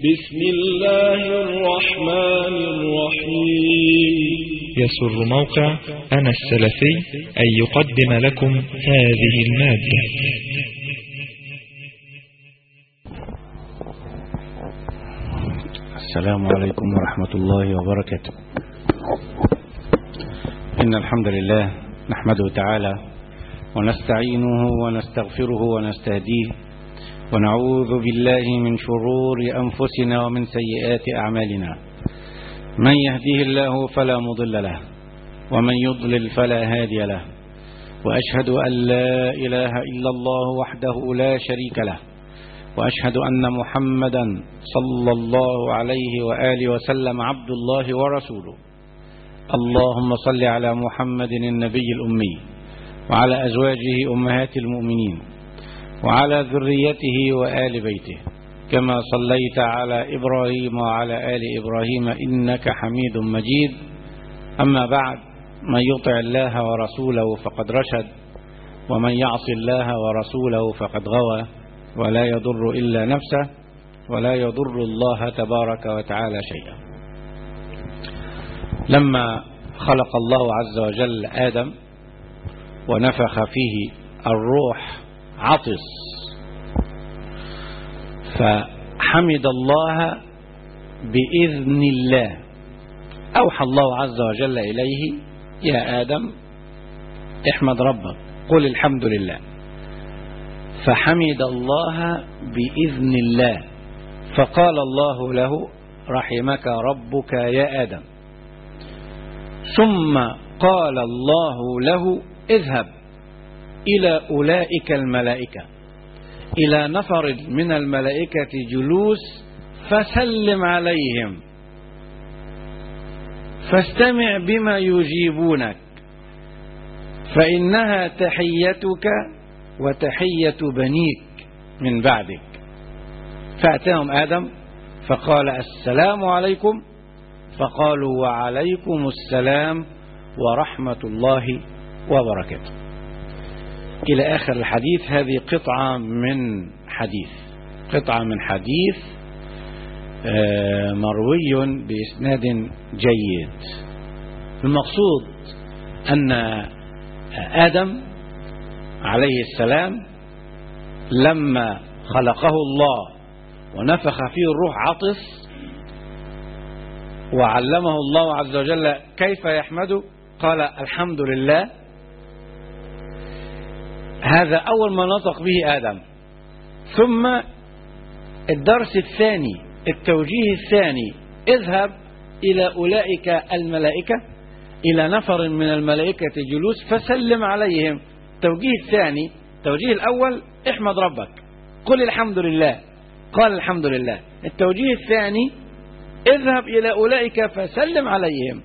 بسم الله الرحمن الرحيم يسر موقع أنا السلفي أن يقدم لكم هذه المادة السلام عليكم ورحمة الله وبركاته إن الحمد لله نحمده تعالى ونستعينه ونستغفره ونستهديه ونعوذ بالله من شرور أنفسنا ومن سيئات أعمالنا من يهديه الله فلا مضل له ومن يضلل فلا هادي له وأشهد أن لا إله إلا الله وحده لا شريك له وأشهد أن محمدا صلى الله عليه وآله وسلم عبد الله ورسوله اللهم صل على محمد النبي الأمي وعلى أزواجه أمهات المؤمنين وعلى ذريته وآل بيته كما صليت على إبراهيم وعلى آل إبراهيم إنك حميد مجيد أما بعد من يطع الله ورسوله فقد رشد ومن يعص الله ورسوله فقد غوى ولا يضر إلا نفسه ولا يضر الله تبارك وتعالى شيئا لما خلق الله عز وجل آدم ونفخ فيه الروح عطس فحمد الله بإذن الله أوحى الله عز وجل إليه يا آدم احمد ربك قل الحمد لله فحمد الله بإذن الله فقال الله له رحمك ربك يا آدم ثم قال الله له اذهب إلى أولئك الملائكة إلى نفر من الملائكة جلوس فسلم عليهم فاستمع بما يجيبونك فإنها تحيتك وتحية بنيك من بعدك فأتاهم آدم فقال السلام عليكم فقالوا وعليكم السلام ورحمة الله وبركاته إلى آخر الحديث هذه قطعة من حديث قطعة من حديث مروي بإسناد جيد المقصود أن آدم عليه السلام لما خلقه الله ونفخ فيه الروح عطس وعلمه الله عز وجل كيف يحمده قال الحمد لله هذا أول ما نطق به آدم ثم الدرس الثاني التوجيه الثاني اذهب إلى أولئك الملائكة إلى نفر من الملائكة جلوس فسلم عليهم التوجيه الثاني التوجيه الأول احمد ربك قل الحمد لله قال الحمد لله التوجيه الثاني اذهب إلى أولئك فسلم عليهم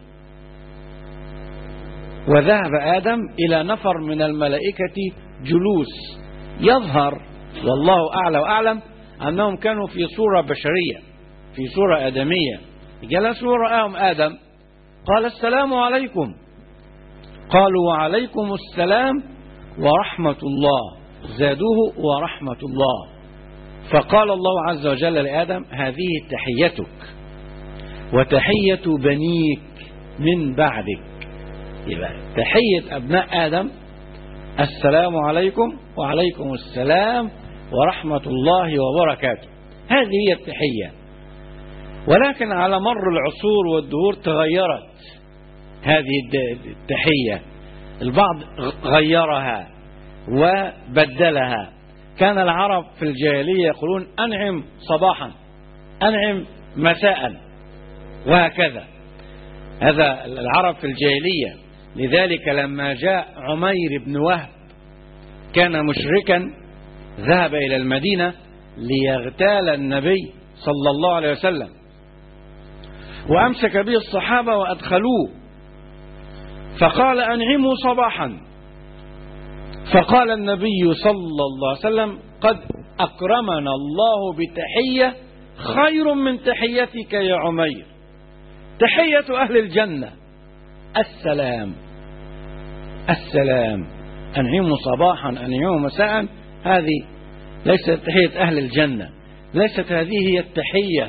وذهب آدم إلى نفر من الملائكة جلوس يظهر والله أعلى وأعلم أنهم كانوا في صورة بشرية في صورة آدمية جلسوا ورآهم آدم قال السلام عليكم قالوا وعليكم السلام ورحمة الله زادوه ورحمة الله فقال الله عز وجل لآدم هذه تحيتك وتحية بنيك من بعدك يبقى تحية أبناء آدم السلام عليكم وعليكم السلام ورحمة الله وبركاته هذه هي التحية ولكن على مر العصور والدهور تغيرت هذه التحية البعض غيرها وبدلها كان العرب في الجاهلية يقولون أنعم صباحا أنعم مساء وهكذا هذا العرب في الجاهلية لذلك لما جاء عمير بن وهب كان مشركا ذهب إلى المدينة ليغتال النبي صلى الله عليه وسلم وأمسك به الصحابة وأدخلوه فقال أنعموا صباحا فقال النبي صلى الله عليه وسلم قد أكرمنا الله بتحية خير من تحيتك يا عمير تحية أهل الجنة السلام السلام أنعموا صباحا أنعموا مساء هذه ليست تحية أهل الجنة ليست هذه هي التحية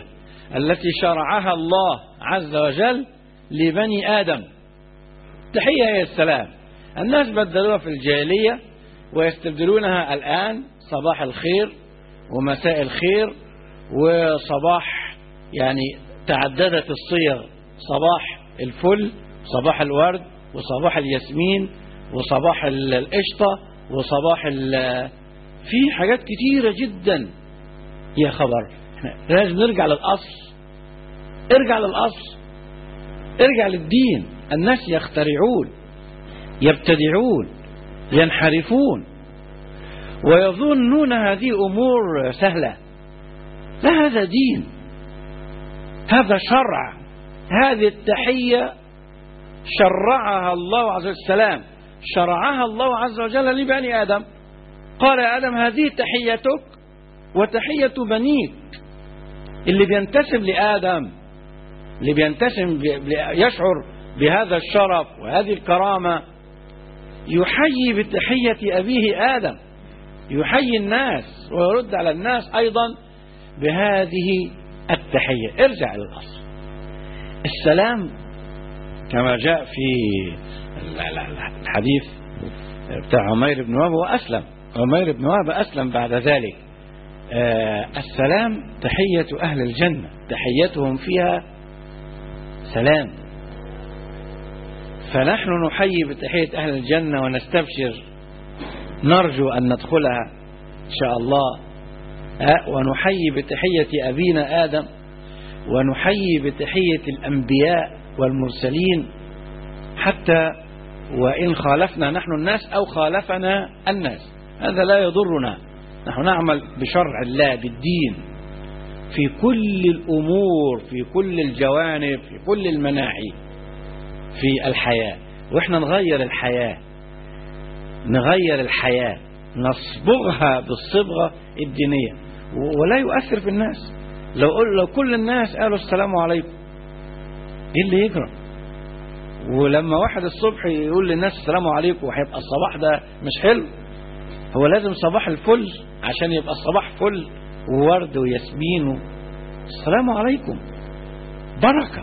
التي شرعها الله عز وجل لبني آدم تحية هي السلام الناس بدلوها في الجاهلية ويستبدلونها الآن صباح الخير ومساء الخير وصباح يعني تعددت الصيغ صباح الفل صباح الورد وصباح الياسمين وصباح ال- القشطة وصباح ال- في حاجات كتيرة جدا يا خبر إحنا لازم نرجع للأصل ارجع للأصل ارجع للدين الناس يخترعون يبتدعون ينحرفون ويظنون هذه أمور سهلة لا هذا دين هذا شرع هذه التحية شرعها الله عز وجل السلام شرعها الله عز وجل لبني آدم قال يا آدم هذه تحيتك وتحية بنيك اللي بينتسب لآدم اللي بينتسب ب- ب- يشعر بهذا الشرف وهذه الكرامة يحيي بتحية أبيه آدم يحيي الناس ويرد على الناس أيضا بهذه التحية ارجع إلى الأصل السلام كما جاء في ال- ال- ال- الحديث بتاع عمير بن وهب وأسلم عمير بن وهب أسلم بعد ذلك آه، السلام تحية أهل الجنة تحيتهم فيها سلام فنحن نحيي بتحية أهل الجنة ونستبشر نرجو أن ندخلها إن شاء الله آه، ونحيي بتحية أبينا آدم ونحيي بتحية الأنبياء والمرسلين حتى وإن خالفنا نحن الناس أو خالفنا الناس هذا لا يضرنا نحن نعمل بشرع الله بالدين في كل الأمور في كل الجوانب في كل المناحي في الحياة وإحنا نغير الحياة نغير الحياة نصبغها بالصبغة الدينية و- ولا يؤثر في الناس لو قل لو كل الناس قالوا السلام عليكم ايه اللي يجرى ولما واحد الصبح يقول للناس السلام عليكم وهيبقى الصباح ده مش حلو هو لازم صباح الفل عشان يبقى الصباح فل وورد وياسمين و... السلام عليكم بركة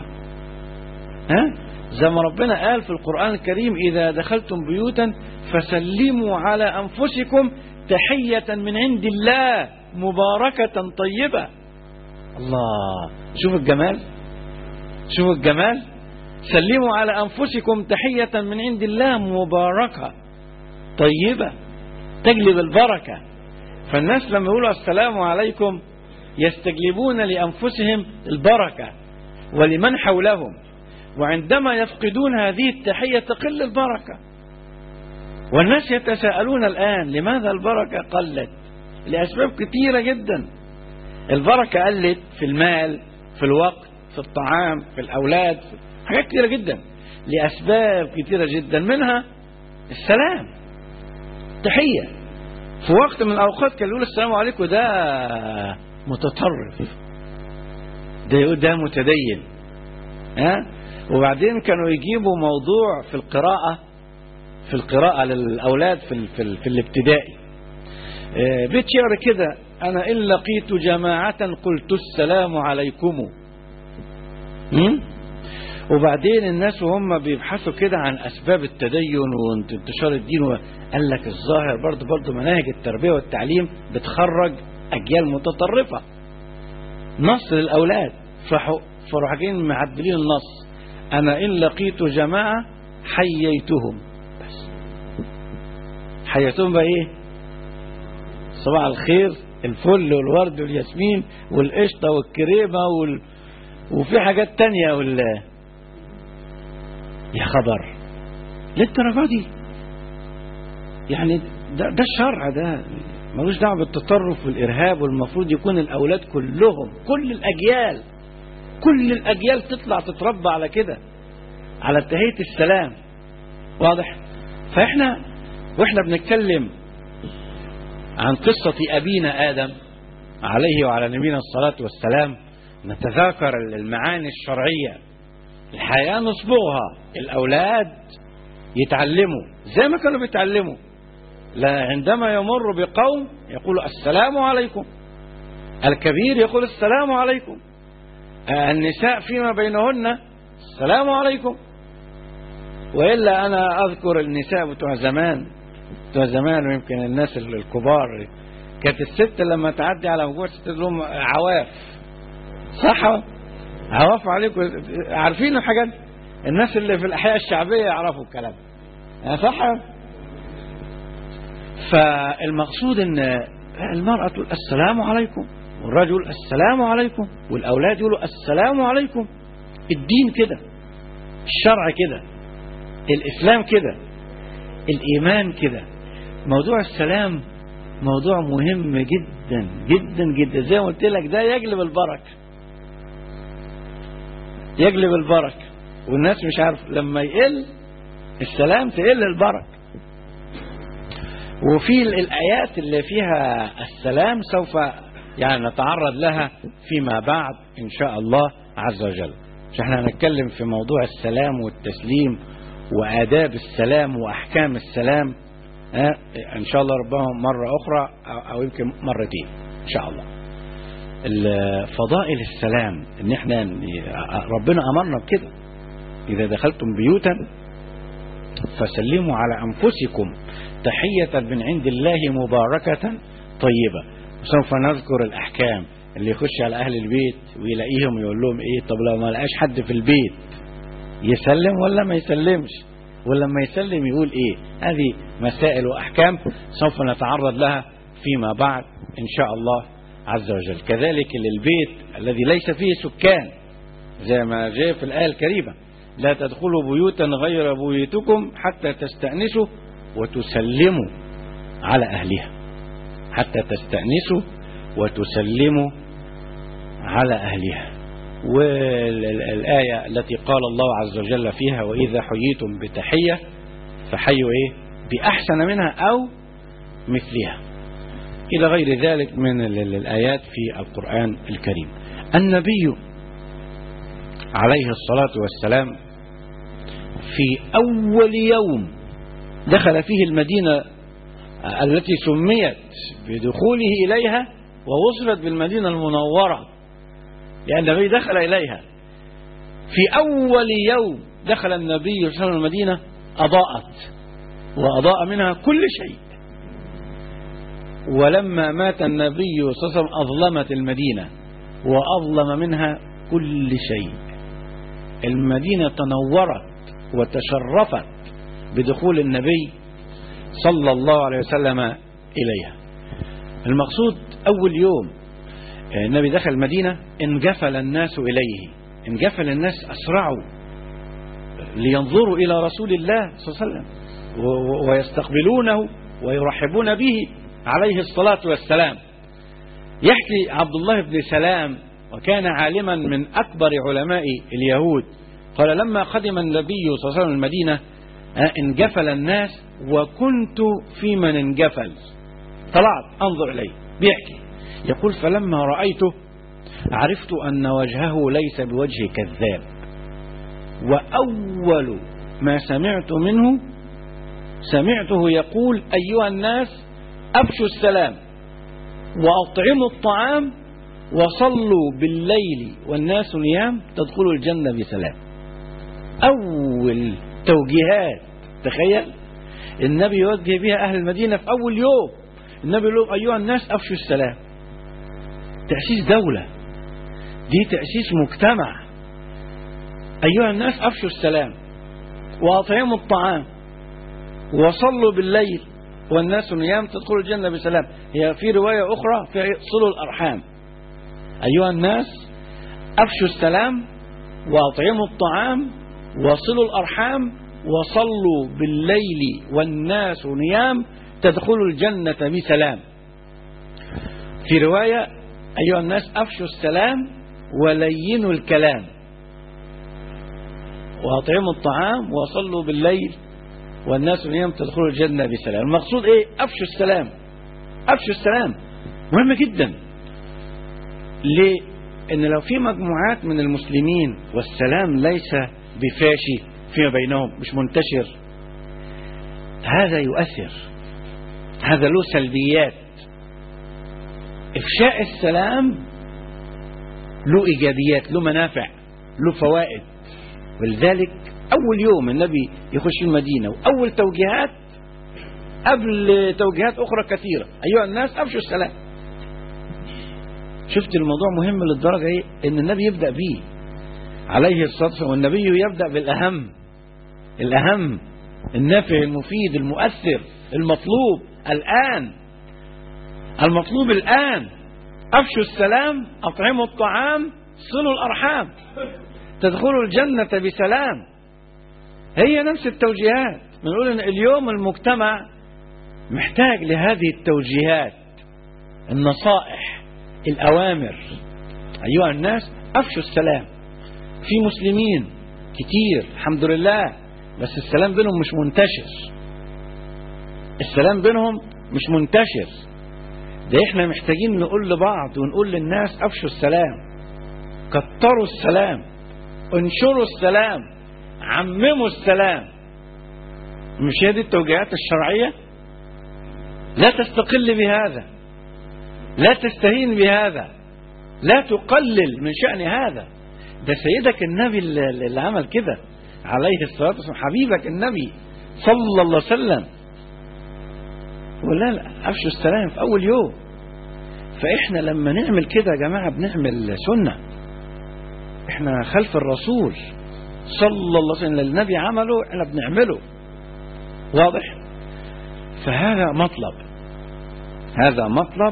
ها زي ما ربنا قال في القرآن الكريم إذا دخلتم بيوتا فسلموا على أنفسكم تحية من عند الله مباركة طيبة الله شوف الجمال شوف الجمال سلموا على أنفسكم تحية من عند الله مباركة طيبة تجلب البركة فالناس لما يقولوا السلام عليكم يستجلبون لأنفسهم البركة ولمن حولهم وعندما يفقدون هذه التحية تقل البركة والناس يتساءلون الآن لماذا البركة قلت لأسباب كثيرة جدا البركة قلت في المال في الوقت في الطعام في الأولاد في حاجات كثيرة جدا لأسباب كثيرة جدا منها السلام تحية في وقت من الأوقات كان يقول السلام عليكم ده متطرف ده يقول ده متدين ها وبعدين كانوا يجيبوا موضوع في القراءة في القراءة للأولاد في, ال في, ال في الابتدائي آه، بيت شعر كده أنا إن لقيت جماعة قلت السلام عليكم م? وبعدين الناس وهم بيبحثوا كده عن أسباب التدين وانتشار الدين قال لك الظاهر برضه برضه مناهج التربية والتعليم بتخرج أجيال متطرفة نص للأولاد فراحوا فراحوا جايين معدلين النص أنا إن لقيت جماعة حييتهم بس حييتهم بقى إيه؟ صباح الخير الفل والورد والياسمين والقشطة والكريمة وال... وفي حاجات تانية وال... يا خبر للدرجة دي يعني ده, ده الشرع ده ملوش دعوه بالتطرف والارهاب والمفروض يكون الاولاد كلهم كل الاجيال كل الاجيال تطلع تتربى على كده على تهيئه السلام واضح فاحنا واحنا بنتكلم عن قصه ابينا ادم عليه وعلى نبينا الصلاه والسلام نتذاكر المعاني الشرعيه الحياه نصبغها الاولاد يتعلموا زي ما كانوا بيتعلموا لا عندما يمر بقوم يقول السلام عليكم الكبير يقول السلام عليكم النساء فيما بينهن السلام عليكم وإلا أنا أذكر النساء بتوع زمان بتوع زمان ويمكن الناس الكبار كانت الست لما تعدي على مجموعة ست لهم عواف صح عواف عليكم عارفين الحاجات الناس اللي في الأحياء الشعبية يعرفوا الكلام صح فالمقصود ان المرأة تقول السلام عليكم والرجل يقول السلام عليكم والأولاد يقولوا السلام عليكم الدين كده الشرع كده الإسلام كده الإيمان كده موضوع السلام موضوع مهم جدا جدا جدا زي ما قلت لك ده يجلب البركة يجلب البركة والناس مش عارف لما يقل السلام تقل البركة وفي الآيات اللي فيها السلام سوف يعني نتعرض لها فيما بعد إن شاء الله عز وجل مش احنا هنتكلم في موضوع السلام والتسليم وآداب السلام وأحكام السلام اه إن شاء الله ربما مرة أخرى أو يمكن مرتين إن شاء الله فضائل السلام إن احنا ربنا أمرنا بكده إذا دخلتم بيوتا فسلموا على أنفسكم تحية من عند الله مباركة طيبة وسوف نذكر الأحكام اللي يخش على أهل البيت ويلاقيهم يقول لهم إيه طب لو ما لقاش حد في البيت يسلم ولا ما يسلمش ولما يسلم يقول إيه هذه مسائل وأحكام سوف نتعرض لها فيما بعد إن شاء الله عز وجل كذلك للبيت الذي ليس فيه سكان زي ما جاء في الآية الكريمة لا تدخلوا بيوتا غير بيوتكم حتى تستأنسوا وتسلموا على أهلها حتى تستأنسوا وتسلموا على أهلها والآية التي قال الله عز وجل فيها وإذا حييتم بتحية فحيوا إيه بأحسن منها أو مثلها إلى غير ذلك من الآيات في القرآن الكريم النبي عليه الصلاة والسلام في أول يوم دخل فيه المدينة التي سميت بدخوله إليها ووصفت بالمدينة المنورة لأن النبي دخل إليها في أول يوم دخل النبي صلى الله عليه وسلم المدينة أضاءت وأضاء منها كل شيء ولما مات النبي صلى الله عليه وسلم أظلمت المدينة وأظلم منها كل شيء المدينة تنورت وتشرفت بدخول النبي صلى الله عليه وسلم إليها المقصود أول يوم النبي دخل المدينة انجفل الناس إليه انجفل الناس أسرعوا لينظروا إلى رسول الله صلى الله عليه وسلم ويستقبلونه ويرحبون به عليه الصلاة والسلام يحكي عبد الله بن سلام وكان عالما من أكبر علماء اليهود قال لما قدم النبي صلى الله عليه وسلم المدينة انجفل الناس وكنت في من انجفل طلعت أنظر إليه بيحكي يقول فلما رأيته عرفت أن وجهه ليس بوجه كذاب وأول ما سمعت منه سمعته يقول أيها الناس أبشوا السلام وأطعموا الطعام وصلوا بالليل والناس نيام تدخلوا الجنة بسلام أول توجيهات تخيل النبي يوجه بها أهل المدينة في أول يوم النبي يقول لهم أيها الناس أفشوا السلام تأسيس دولة دي تأسيس مجتمع أيها الناس أفشوا السلام وأطعموا الطعام وصلوا بالليل والناس نيام تدخلوا الجنة بسلام هي في رواية أخرى في صلوا الأرحام أيها الناس أفشوا السلام وأطعموا الطعام وصلوا الأرحام وصلوا بالليل والناس نيام تدخلوا الجنة بسلام في رواية أيها الناس أفشوا السلام ولينوا الكلام وأطعموا الطعام وصلوا بالليل والناس نيام تدخلوا الجنة بسلام المقصود إيه أفشوا السلام أفشوا السلام مهم جدا ليه إن لو في مجموعات من المسلمين والسلام ليس بفاشي فيما بينهم مش منتشر هذا يؤثر هذا له سلبيات إفشاء السلام له إيجابيات له منافع له فوائد ولذلك أول يوم النبي يخش المدينة وأول توجيهات قبل توجيهات أخرى كثيرة أيها الناس أفشوا السلام شفت الموضوع مهم للدرجة إيه إن النبي يبدأ بيه عليه الصلاة والسلام والنبي يبدأ بالأهم الأهم النافع المفيد المؤثر المطلوب الآن المطلوب الآن أفشوا السلام أطعموا الطعام صلوا الأرحام تدخلوا الجنة بسلام هي نفس التوجيهات بنقول إن اليوم المجتمع محتاج لهذه التوجيهات النصائح الأوامر أيها الناس أفشوا السلام في مسلمين كتير الحمد لله بس السلام بينهم مش منتشر السلام بينهم مش منتشر ده احنا محتاجين نقول لبعض ونقول للناس افشوا السلام كتروا السلام انشروا السلام عمموا السلام مش هي دي التوجيهات الشرعية لا تستقل بهذا لا تستهين بهذا لا تقلل من شأن هذا ده سيدك النبي اللي اللي عمل كده عليه الصلاة والسلام حبيبك النبي صلى الله عليه وسلم ولا لا أفشوا السلام في أول يوم فإحنا لما نعمل كده يا جماعة بنعمل سنة إحنا خلف الرسول صلى الله عليه وسلم اللي النبي عمله إحنا بنعمله واضح فهذا مطلب هذا مطلب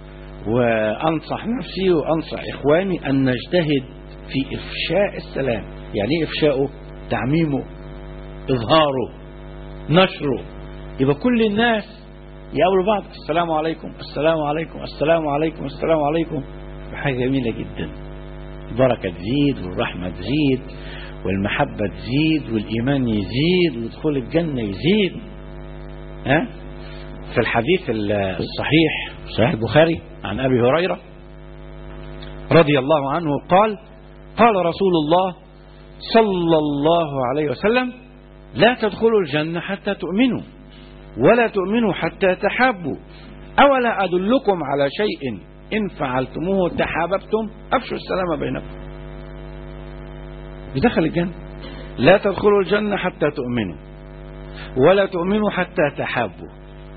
وأنصح نفسي وأنصح إخواني أن نجتهد في إفشاء السلام يعني إيه إفشاؤه تعميمه إظهاره نشره يبقى كل الناس يقابلوا بعض السلام عليكم السلام عليكم السلام عليكم السلام عليكم حاجة جميلة جدا البركة تزيد والرحمة تزيد والمحبة تزيد والإيمان يزيد ودخول الجنة يزيد ها في الحديث الصحيح صحيح البخاري عن أبي هريرة رضي الله عنه قال قال رسول الله صلى الله عليه وسلم لا تدخلوا الجنة حتى تؤمنوا ولا تؤمنوا حتى تحابوا أولا أدلكم على شيء إن فعلتموه تحاببتم أفشوا السلام بينكم يدخل الجنة لا تدخلوا الجنة حتى تؤمنوا ولا تؤمنوا حتى تحابوا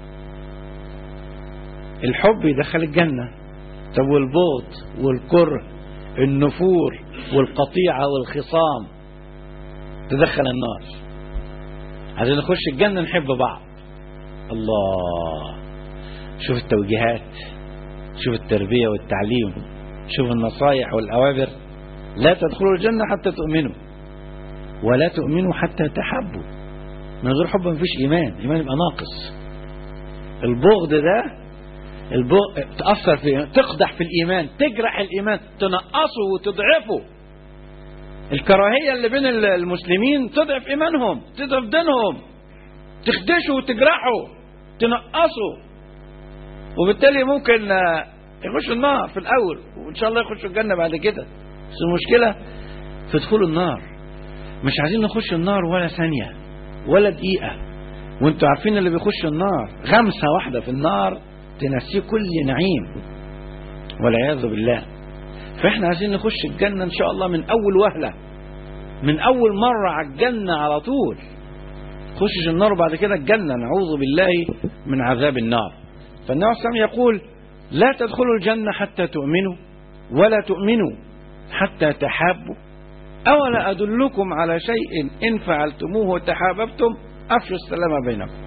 الحب يدخل الجنة طب والبغض والكره النفور والقطيعة والخصام تدخل النار عايزين نخش الجنة نحب بعض الله شوف التوجيهات شوف التربية والتعليم شوف النصايح والأوامر لا تدخلوا الجنة حتى تؤمنوا ولا تؤمنوا حتى تحبوا من غير حب مفيش إيمان إيمان يبقى ناقص البغض ده البغض تأثر في تقدح في الإيمان تجرح الإيمان تنقصه وتضعفه الكراهية اللي بين المسلمين تضعف إيمانهم تضعف دينهم تخدشه وتجرحه تنقصه وبالتالي ممكن يخش النار في الأول وإن شاء الله يخشوا الجنة بعد كده بس المشكلة في دخول النار مش عايزين نخش النار ولا ثانية ولا دقيقة وانتوا عارفين اللي بيخش النار غمسة واحدة في النار تنسيه كل نعيم والعياذ بالله فاحنا عايزين نخش الجنة ان شاء الله من اول وهلة من اول مرة على الجنة على طول خشش النار وبعد كده الجنة نعوذ بالله من عذاب النار فالنبي صلى الله عليه وسلم يقول لا تدخلوا الجنة حتى تؤمنوا ولا تؤمنوا حتى تحابوا أولا أدلكم على شيء إن فعلتموه تحاببتم أفشوا السلام بينكم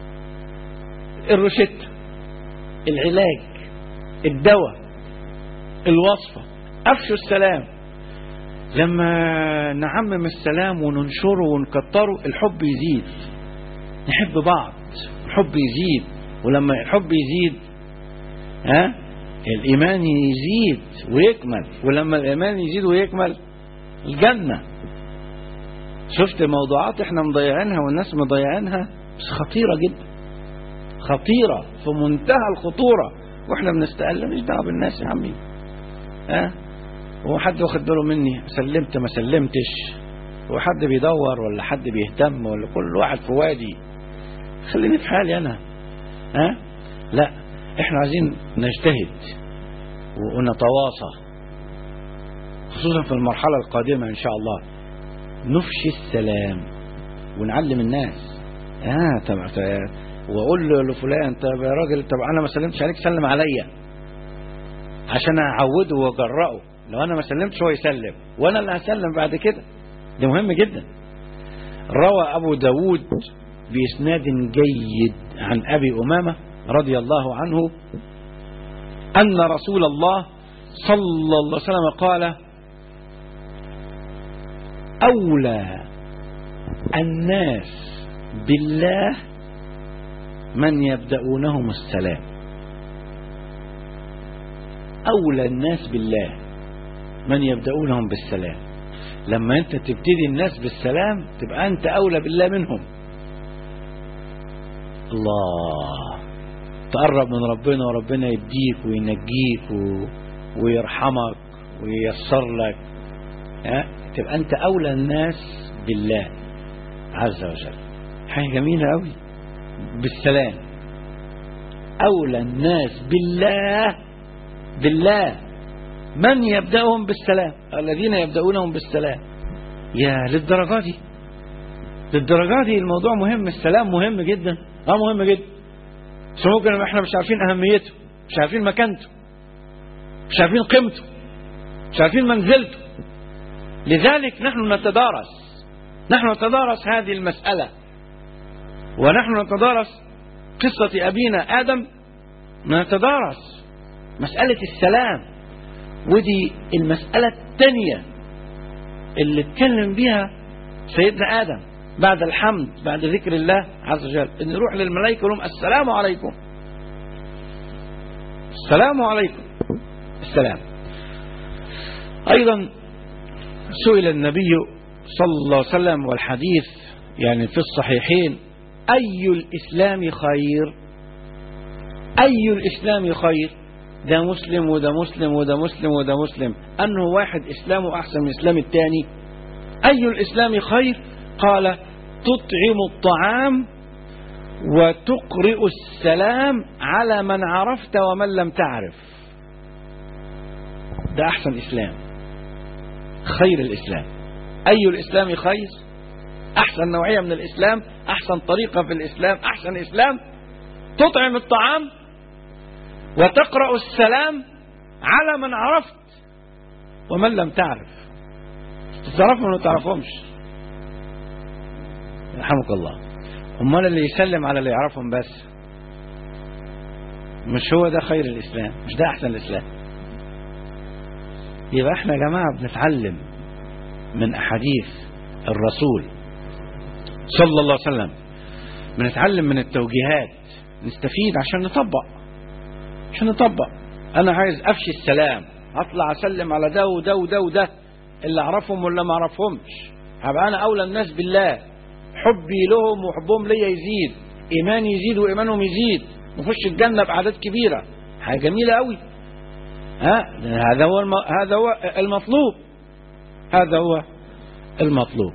الروشتة العلاج الدواء الوصفة أفشوا السلام لما نعمم السلام وننشره ونكتره الحب يزيد نحب بعض الحب يزيد ولما الحب يزيد ها الإيمان يزيد ويكمل ولما الإيمان يزيد ويكمل الجنة شفت موضوعات احنا مضيعينها والناس مضيعينها بس خطيرة جدا خطيرة في منتهى الخطورة واحنا بنستقل مش دعوه بالناس يا عمي ها هو حد واخد باله مني سلمت ما سلمتش هو حد بيدور ولا حد بيهتم ولا كل واحد في وادي خليني في حالي انا ها لا احنا عايزين نجتهد ونتواصى خصوصا في المرحلة القادمة إن شاء الله نفشي السلام ونعلم الناس آه طب طب- وأقول له لفلان طب يا راجل طب أنا ما سلمتش عليك سلم عليا عشان أعوده وأجرأه لو أنا ما سلمتش هو يسلم وأنا اللي هسلم بعد كده ده مهم جدا روى أبو داود بإسناد جيد عن أبي أمامة رضي الله عنه أن رسول الله صلى الله عليه وسلم قال أولى الناس بالله من يبدأونهم السلام أولى الناس بالله من يبدأونهم بالسلام لما أنت تبتدي الناس بالسلام تبقى أنت أولى بالله منهم الله تقرب من ربنا وربنا يديك وينجيك و... ويرحمك وييسر لك ها؟ تبقى انت اولى الناس بالله عز وجل حاجه جميله قوي بالسلام اولى الناس بالله بالله من يبداهم بالسلام الذين يبداونهم بالسلام يا للدرجه دي للدرجه دي الموضوع مهم السلام مهم جدا اه مهم جدا بس ممكن احنا مش عارفين اهميته مش عارفين مكانته مش عارفين قيمته مش عارفين منزلته لذلك نحن نتدارس نحن نتدارس هذه المسألة ونحن نتدارس قصة أبينا آدم نتدارس مسألة السلام ودي المسألة الثانية اللي اتكلم بيها سيدنا آدم بعد الحمد بعد ذكر الله عز وجل ان يروح للملائكة يقول لهم السلام عليكم السلام عليكم السلام أيضا سئل النبي صلى الله عليه وسلم والحديث يعني في الصحيحين أي الإسلام خير أي الإسلام خير ده مسلم وده مسلم وده مسلم وده مسلم أنه واحد إسلامه أحسن من إسلام الثاني أي الإسلام خير قال تطعم الطعام وتقرئ السلام على من عرفت ومن لم تعرف ده أحسن إسلام خير الإسلام أي الإسلام خير أحسن نوعية من الإسلام أحسن طريقة في الإسلام أحسن إسلام تطعم الطعام وتقرأ السلام على من عرفت ومن لم تعرف تعرفهم ولا تعرفهمش يرحمك الله امال اللي يسلم على اللي يعرفهم بس مش هو ده خير الاسلام مش ده احسن الاسلام يبقى احنا يا جماعه بنتعلم من احاديث الرسول صلى الله عليه وسلم بنتعلم من التوجيهات نستفيد عشان نطبق عشان نطبق انا عايز افشي السلام اطلع اسلم على ده وده وده وده اللي اعرفهم ولا ما اعرفهمش هبقى انا اولى الناس بالله حبي لهم وحبهم ليا يزيد ايماني يزيد وايمانهم يزيد نخش الجنه باعداد كبيره حاجه جميله قوي ها هذا هو الم... هذا هو المطلوب هذا هو المطلوب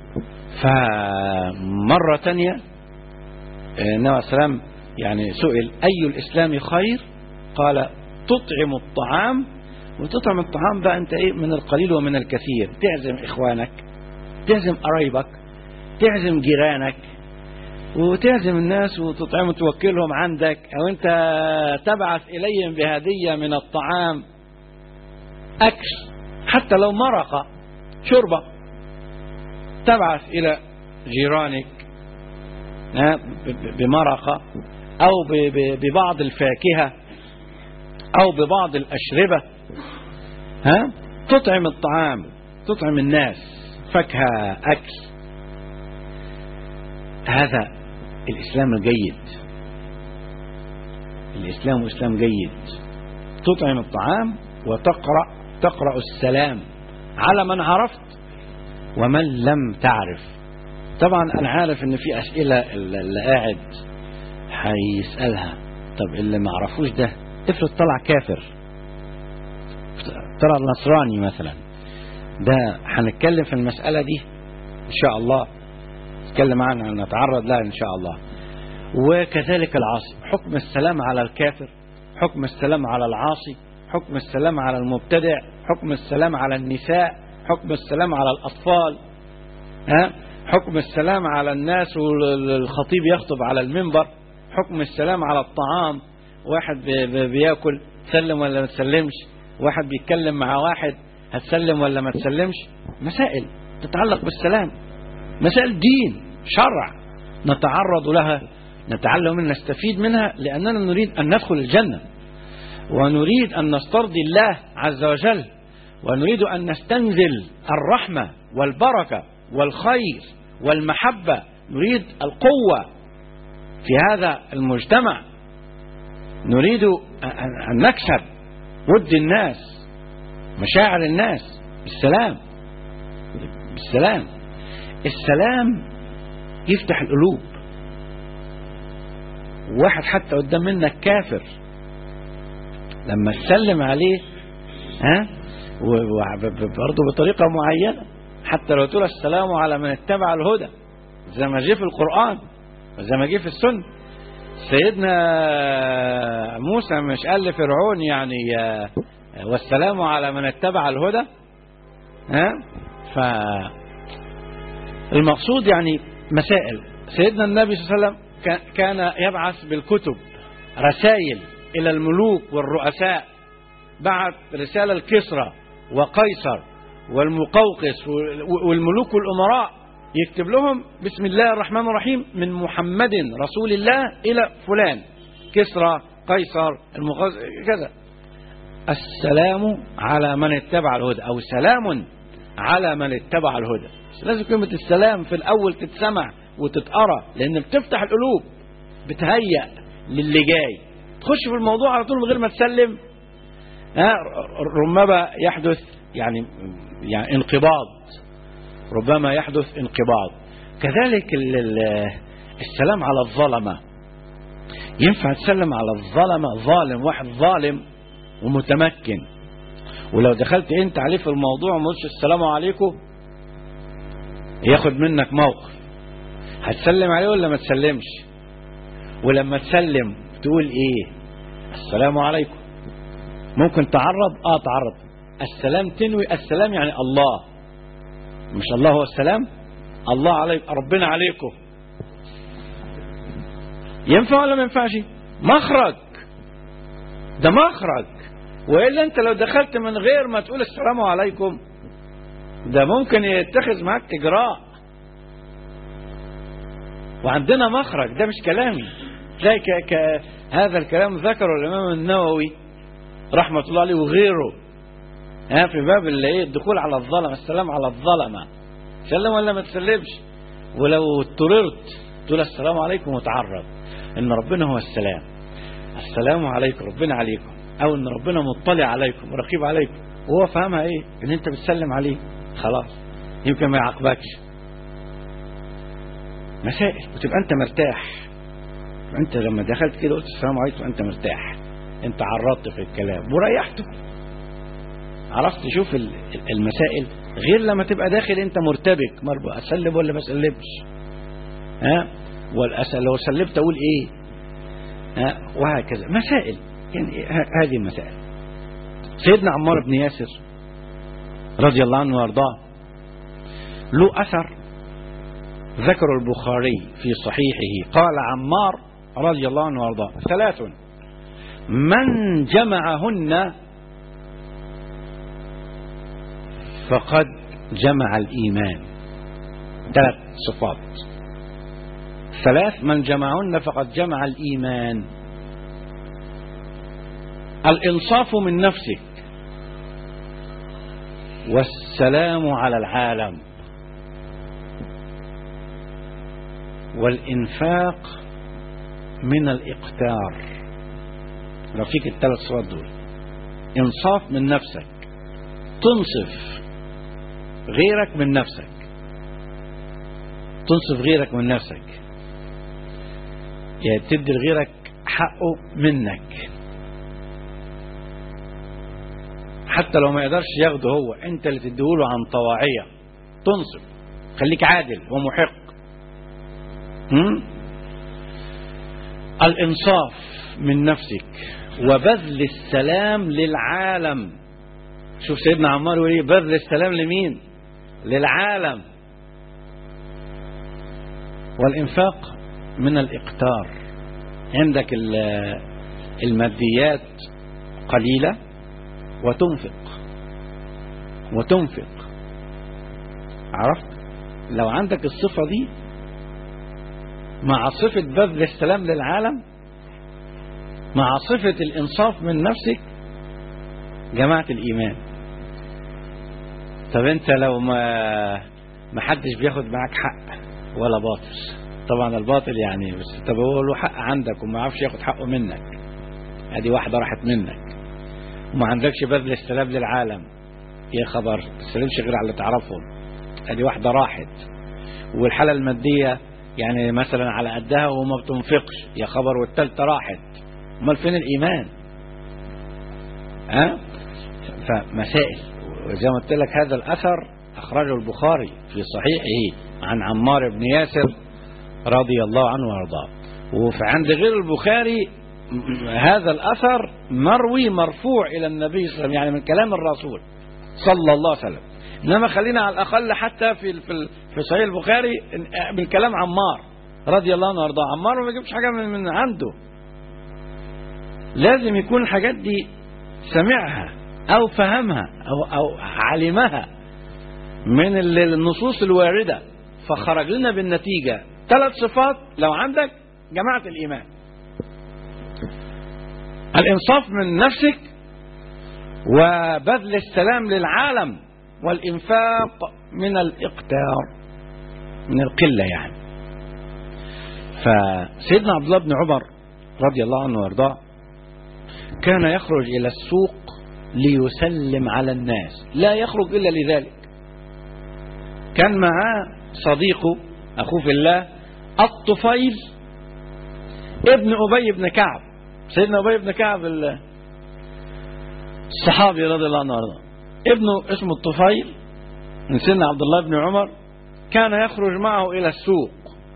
فمره ثانيه النبي عليه السلام يعني سئل اي الاسلام خير قال تطعم الطعام وتطعم الطعام بقى انت ايه من القليل ومن الكثير تعزم اخوانك تعزم قرايبك تعزم جيرانك وتعزم الناس وتطعم وتوكلهم عندك او انت تبعث اليهم بهديه من الطعام اكل حتى لو مرقه شوربه تبعث الى جيرانك بمرقه او ببعض الفاكهه او ببعض الاشربه ها تطعم الطعام تطعم الناس فاكهه اكل هذا الإسلام الجيد الإسلام إسلام جيد تطعم الطعام وتقرأ تقرأ السلام على من عرفت ومن لم تعرف طبعا أنا عارف إن في أسئلة اللي قاعد هيسألها طب اللي ما عرفوش ده افرض طلع كافر طلع نصراني مثلا ده هنتكلم في المسألة دي إن شاء الله نتكلم عنها نتعرض لها إن شاء الله وكذلك العاصي حكم السلام على الكافر حكم السلام على العاصي حكم السلام على المبتدع حكم السلام على النساء حكم السلام على الأطفال ها حكم السلام على الناس والخطيب يخطب على المنبر حكم السلام على الطعام واحد بي- بي- بياكل تسلم ولا ما تسلمش واحد بيتكلم مع واحد هتسلم ولا ما تسلمش مسائل تتعلق بالسلام مسائل دين شرع نتعرض لها نتعلم منها نستفيد منها لأننا نريد أن ندخل الجنة ونريد أن نسترضي الله عز وجل ونريد أن نستنزل الرحمة والبركة والخير والمحبة نريد القوة في هذا المجتمع نريد أن أن نكسب ود الناس مشاعر الناس بالسلام بالسلام السلام يفتح القلوب واحد حتى قدام منك كافر لما تسلم عليه ها وبرضه بطريقة معينة حتى لو تقول السلام على من اتبع الهدى زي ما جه في القرآن وزي ما جه في السنة سيدنا موسى مش قال لفرعون يعني آه، والسلام على من اتبع الهدى ها ف المقصود يعني مسائل سيدنا النبي صلى الله عليه وسلم كان- كان يبعث بالكتب رسائل إلى الملوك والرؤساء بعت رسالة لكسرى وقيصر والمقوقس وال- والملوك والأمراء يكتب لهم بسم الله الرحمن الرحيم من محمد رسول الله إلى فلان كسرى قيصر المقوقس كذا السلام على من اتبع الهدى أو سلام على من اتبع الهدى بس لازم كلمة السلام في الأول تتسمع وتتقرأ لأن بتفتح القلوب بتهيأ للي جاي تخش في الموضوع على طول من غير ما تسلم ها ربما يحدث يعني يعني انقباض ربما يحدث انقباض كذلك ال- ال- السلام على الظلمة ينفع تسلم على الظلمة ظالم واحد ظالم ومتمكن ولو دخلت انت عليه في الموضوع وما قلتش السلام عليكم ياخد منك موقف هتسلم عليه ولا ما تسلمش ولما تسلم تقول ايه السلام عليكم ممكن تعرض اه تعرض السلام تنوي السلام يعني الله مش الله هو السلام الله عليك ربنا عليكم ينفع ولا ما ينفعش مخرج ده مخرج والا انت لو دخلت من غير ما تقول السلام عليكم ده ممكن يتخذ معاك اجراء وعندنا مخرج ده مش كلامي تلاقي ك... ك... هذا الكلام ذكره الامام النووي رحمه الله عليه وغيره ها في باب اللي ايه الدخول على الظلم السلام على الظلمه سلم ولا ما تسلمش ولو اضطررت تقول السلام عليكم وتعرض ان ربنا هو السلام السلام عليكم ربنا عليكم او ان ربنا مطلع عليكم ورقيب عليكم وهو فهمها ايه ان انت بتسلم عليه خلاص يمكن ما يعاقبكش مسائل وتبقى انت مرتاح انت لما دخلت كده قلت السلام عليكم انت مرتاح انت عرضت في الكلام وريحته عرفت تشوف ال- المسائل غير لما تبقى داخل انت مرتبك مربو اسلم ولا ما اسلمش ها والأسأل لو سلمت اقول ايه ها وهكذا مسائل يعني ه- هذه المسائل سيدنا عمار بن ياسر رضي الله عنه وارضاه له اثر ذكر البخاري في صحيحه قال عمار رضي الله عنه وارضاه ثلاث من جمعهن فقد جمع الإيمان ثلاث صفات ثلاث من جمعهن فقد جمع الإيمان الإنصاف من نفسك والسلام على العالم والإنفاق من الإقتار لو فيك الثلاث صفات دول إنصاف من نفسك تنصف غيرك من نفسك تنصف غيرك من نفسك يعني تدي لغيرك حقه منك حتى لو ما يقدرش ياخده هو انت اللي تديهوله عن طواعية تنصف خليك عادل ومحق هم؟ الانصاف من نفسك وبذل السلام للعالم شوف سيدنا عمار يقول ايه بذل السلام لمين للعالم والإنفاق من الإقتار عندك الماديات قليلة وتنفق وتنفق عرفت لو عندك الصفة دي مع صفة بذل السلام للعالم مع صفة الإنصاف من نفسك جماعة الإيمان طب أنت لو ما ما حدش بياخد معاك حق ولا باطل طبعا الباطل يعني بس طب هو له حق عندك وما عرفش ياخد حقه منك ادي واحدة راحت منك وما عندكش بذل السلام للعالم يا خبر تسلمش غير على اللي تعرفهم ادي واحدة راحت والحالة المادية يعني مثلا على قدها وما بتنفقش يا خبر والتالتة راحت امال فين الايمان ها أه؟ فمسائل وزي ما قلت لك هذا الاثر اخرجه البخاري في صحيحه عن عمار بن ياسر رضي الله عنه وارضاه وفي عند غير البخاري هذا الاثر مروي مرفوع الى النبي صلى الله عليه وسلم يعني من كلام الرسول صلى الله عليه وسلم انما خلينا على الاقل حتى في في في صحيح البخاري من كلام عمار رضي الله عنه وارضاه عمار ما بيجيبش حاجه من, من عنده لازم يكون الحاجات دي سمعها او فهمها او او علمها من النصوص الوارده فخرج لنا بالنتيجه ثلاث صفات لو عندك جماعه الايمان الانصاف من نفسك وبذل السلام للعالم والإنفاق من الإقتار من القلة يعني فسيدنا عبد الله بن عمر رضي الله عنه وارضاه كان يخرج إلى السوق ليسلم على الناس لا يخرج إلا لذلك كان معاه صديقه أخوه في الله الطفيل ابن أبي بن كعب سيدنا أبي بن كعب الصحابي رضي الله عنه وارضاه ابنه اسمه الطفيل من سن عبد الله بن عمر كان يخرج معه إلى السوق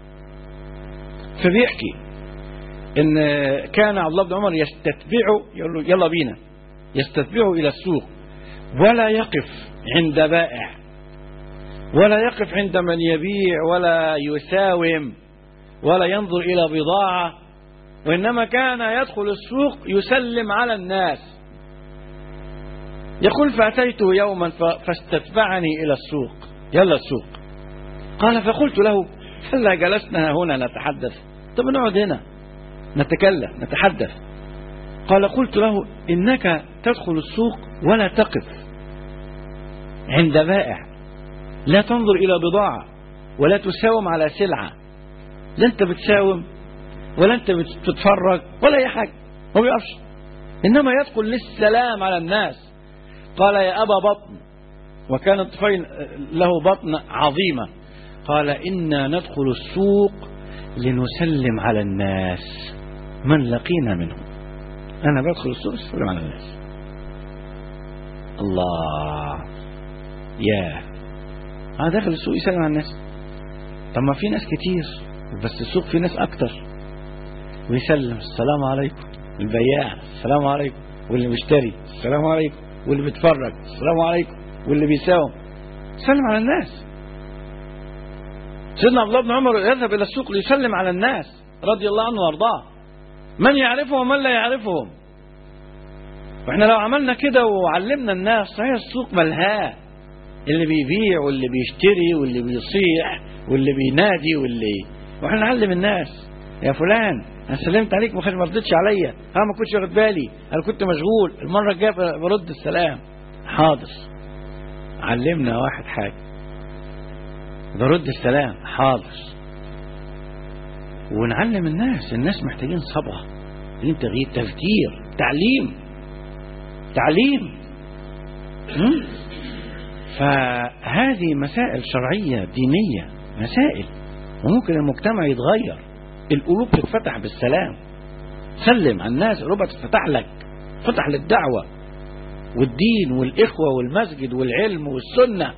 فبيحكي إن كان عبد الله بن عمر يستتبعه يقول له يلا بينا يستتبعه إلى السوق ولا يقف عند بائع ولا يقف عند من يبيع ولا يساوم ولا ينظر إلى بضاعة وإنما كان يدخل السوق يسلم على الناس يقول فأتيته يوما فاستتبعني إلى السوق يلا السوق قال فقلت له هلا جلسنا هنا نتحدث طب نقعد هنا نتكلم نتحدث قال قلت له إنك تدخل السوق ولا تقف عند بائع لا تنظر إلى بضاعة ولا تساوم على سلعة لا أنت بتساوم ولا أنت بتتفرج ولا أي حاجة ما بيقفش إنما يدخل للسلام على الناس قال يا أبا بطن وكان الطفيل له بطن عظيمة قال إنا ندخل السوق لنسلم على الناس من لقينا منهم أنا بدخل السوق أسلم على الناس الله يا أنا داخل السوق يسلم على الناس طب ما في ناس كتير بس السوق في ناس أكتر ويسلم السلام عليكم البياع السلام عليكم واللي بيشتري السلام عليكم واللي بيتفرج السلام عليكم واللي بيساوم سلم على الناس سيدنا عبد الله بن عمر يذهب الى السوق ليسلم على الناس رضي الله عنه وارضاه من يعرفهم ومن لا يعرفهم واحنا لو عملنا كده وعلمنا الناس صحيح السوق ملهاه اللي بيبيع واللي بيشتري واللي بيصيح واللي بينادي واللي واحنا نعلم الناس يا فلان انا سلمت عليك ما ما ردتش عليا انا ما كنتش واخد بالي انا كنت مشغول المره الجايه برد السلام حاضر علمنا واحد حاجه برد السلام حاضر ونعلم الناس الناس محتاجين صبغه محتاجين تغيير تفكير تعليم تعليم فهذه مسائل شرعيه دينيه مسائل وممكن المجتمع يتغير القلوب تتفتح بالسلام سلم على الناس قلوبها تتفتح لك فتح للدعوة والدين والإخوة والمسجد والعلم والسنة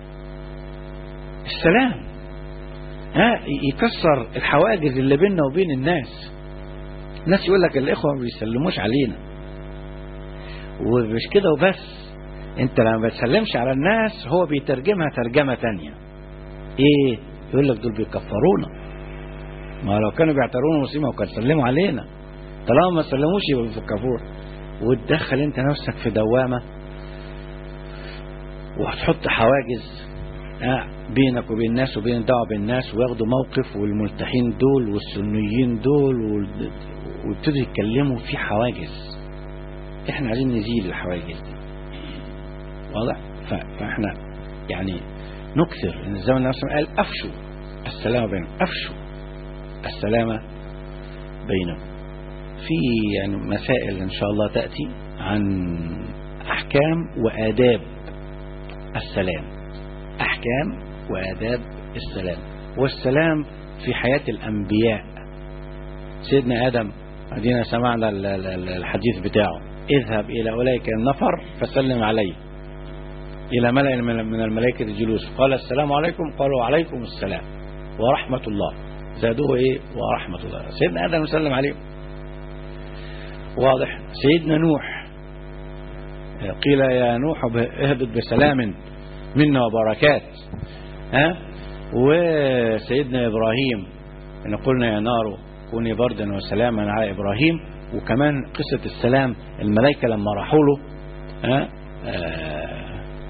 السلام ها يكسر الحواجز اللي بيننا وبين الناس الناس يقول لك الإخوة ما بيسلموش علينا ومش كده وبس انت لما بتسلمش على الناس هو بيترجمها ترجمة تانية ايه يقول لك دول بيكفرونا ما لو كانوا بيعتبرونا مسلمين وكانوا سلموا علينا طالما ما سلموش يبقى بيكفرونا وتدخل انت نفسك في دوامة وهتحط حواجز آه، بينك وبين الناس وبين الدعوة بالناس وياخدوا موقف والملتحين دول والسنيين دول وال- ويبتدوا يتكلموا في حواجز احنا عايزين نزيل الحواجز دي واضح ف- فاحنا يعني نكثر ان الزمن نفسه قال افشوا السلام بينكم افشوا السلام بينكم في يعني مسائل ان شاء الله تاتي عن احكام واداب السلام احكام واداب السلام والسلام في حياه الانبياء سيدنا ادم ادينا سمعنا ال- ال- ال- الحديث بتاعه اذهب الى اولئك النفر فسلم عليه إلى ملأ من من الملائكة الجلوس قال السلام عليكم قالوا وعليكم السلام ورحمة الله زادوه إيه ورحمة الله سيدنا آدم سلم عليهم واضح سيدنا نوح قيل يا نوح اهبط بسلام منا وبركات ها وسيدنا إبراهيم إن قلنا يا نار كوني بردا وسلاما على إبراهيم وكمان قصة السلام الملائكة لما راحوا له ها آه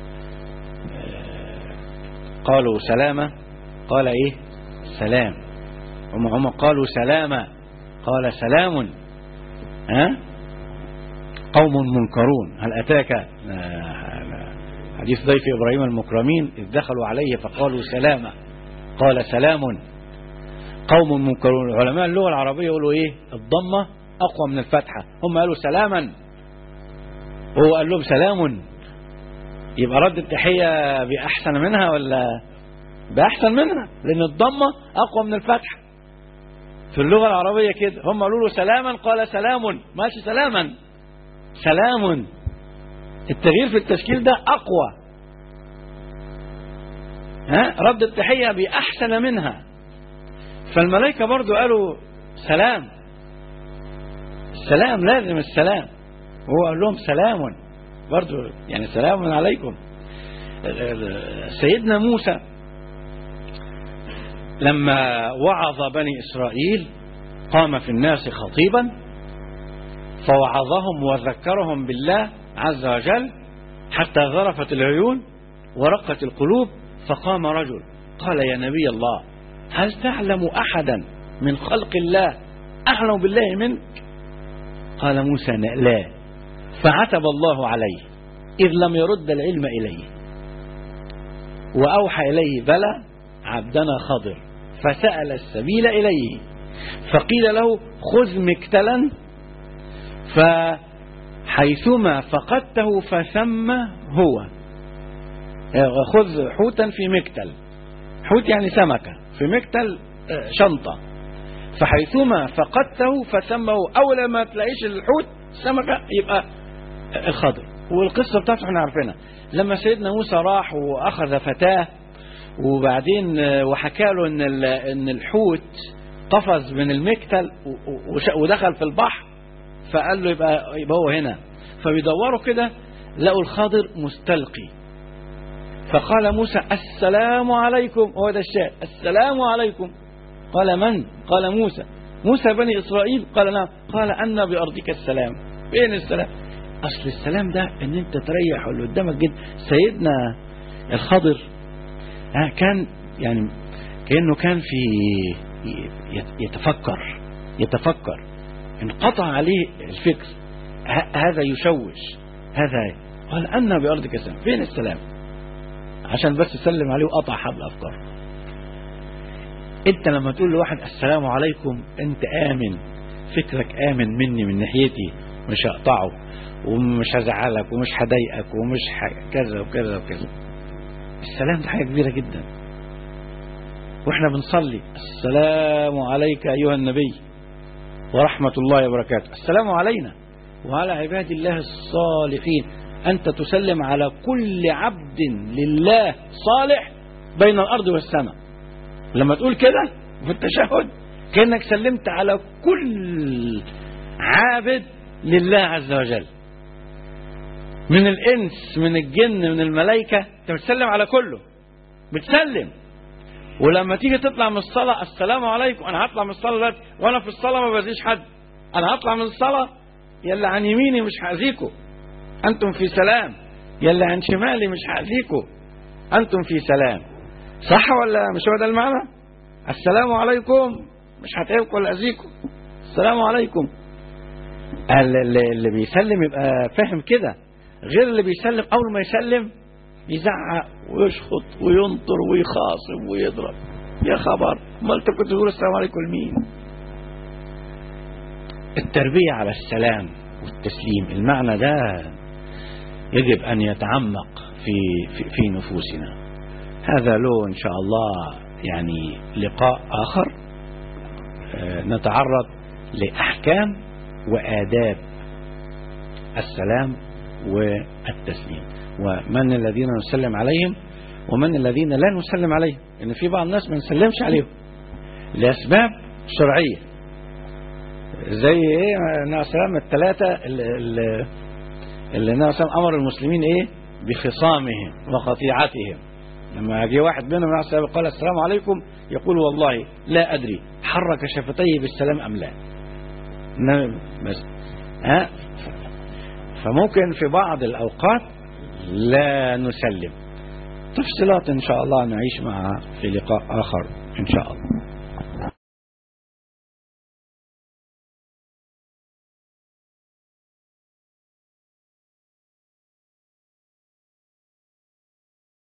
قالوا سلامة قال ايه سلام هم هم قالوا سلامة قال سلام ها قوم منكرون هل أتاك آه، حديث ضيف إبراهيم المكرمين إذ دخلوا عليه فقالوا سلامة قال سلام قوم منكرون علماء اللغة العربية يقولوا إيه الضمة أقوى من الفتحة هم قالوا سلاما وهو قال لهم سلام يبقى رد التحية بأحسن منها ولا بأحسن منها لأن الضمة أقوى من الفتحة في اللغة العربية كده هم قالوا له سلاما قال سلام ماشي سلاما سلام التغيير في التشكيل ده أقوى ها رد التحية بأحسن منها فالملائكة برضو قالوا سلام السلام لازم السلام وهو قال لهم سلام برضو يعني سلام عليكم سيدنا موسى لما وعظ بني إسرائيل قام في الناس خطيبا فوعظهم وذكرهم بالله عز وجل حتى ذرفت العيون ورقت القلوب فقام رجل قال يا نبي الله هل تعلم أحدا من خلق الله أعلم بالله منك قال موسى لا فعتب الله عليه إذ لم يرد العلم إليه وأوحى إليه بلى عبدنا خضر فسأل السبيل إليه فقيل له خذ مكتلا فحيثما فقدته فثم هو خذ حوتا في مكتل حوت يعني سمكة في مكتل شنطة فحيثما فقدته فثم هو أول ما تلاقيش الحوت سمكة يبقى الخضر والقصة بتاعته احنا عارفينها لما سيدنا موسى راح وأخذ فتاة وبعدين وحكى له ان ان الحوت قفز من المكتل ودخل في البحر فقال له يبقى يبقى هو هنا فبيدوروا كده لقوا الخضر مستلقي فقال موسى السلام عليكم هو ده الشاهد السلام عليكم قال من قال موسى موسى بني إسرائيل قال نعم قال أن بأرضك السلام فين السلام أصل السلام ده ان انت تريح اللي قدامك جدا سيدنا الخضر كان يعني كأنه كان في يتفكر يتفكر انقطع عليه الفكر هذا يشوش هذا قال أن بأرضك السلام فين السلام عشان بس سلم عليه وقطع حبل أفكاره انت لما تقول لواحد السلام عليكم انت آمن فكرك آمن مني من ناحيتي مش هقطعه ومش هزعلك ومش هضايقك ومش كذا وكذا وكذا السلام ده حاجة كبيرة جدا واحنا بنصلي السلام عليك أيها النبي ورحمة الله وبركاته السلام علينا وعلى عباد الله الصالحين أنت تسلم على كل عبد لله صالح بين الأرض والسماء لما تقول كده في التشهد كأنك سلمت على كل عابد لله عز وجل من الإنس من الجن من الملائكة أنت بتسلم على كله بتسلم ولما تيجي تطلع من الصلاة السلام عليكم أنا هطلع من الصلاة دلوقتي وأنا في الصلاة ما بزيش حد أنا هطلع من الصلاة يلا عن يميني مش هأذيكوا أنتم في سلام يلا عن شمالي مش هأذيكوا أنتم في سلام صح ولا مش هو ده المعنى السلام عليكم مش هتعبكم ولا أذيكم السلام عليكم اللي, اللي بيسلم يبقى فاهم كده غير اللي بيسلم أول ما يسلم يزعق ويشخط وينطر ويخاصم ويضرب يا خبر امال انت كنت تقول السلام عليكم لمين التربية على السلام والتسليم المعنى ده يجب أن يتعمق في, في, في نفوسنا هذا له إن شاء الله يعني لقاء آخر نتعرض لأحكام وآداب السلام والتسليم ومن الذين نسلم عليهم ومن الذين لا نسلم عليهم ان في بعض الناس ما نسلمش عليهم لاسباب شرعيه زي ايه النبي صلى الثلاثه اللي اللي النبي صلى امر المسلمين ايه بخصامهم وقطيعتهم لما جه واحد منهم النبي صلى قال السلام عليكم يقول والله لا ادري حرك شفتيه بالسلام ام لا بس ها فممكن في بعض الاوقات لا نسلم تفصيلات إن شاء الله نعيش معها في لقاء آخر إن شاء الله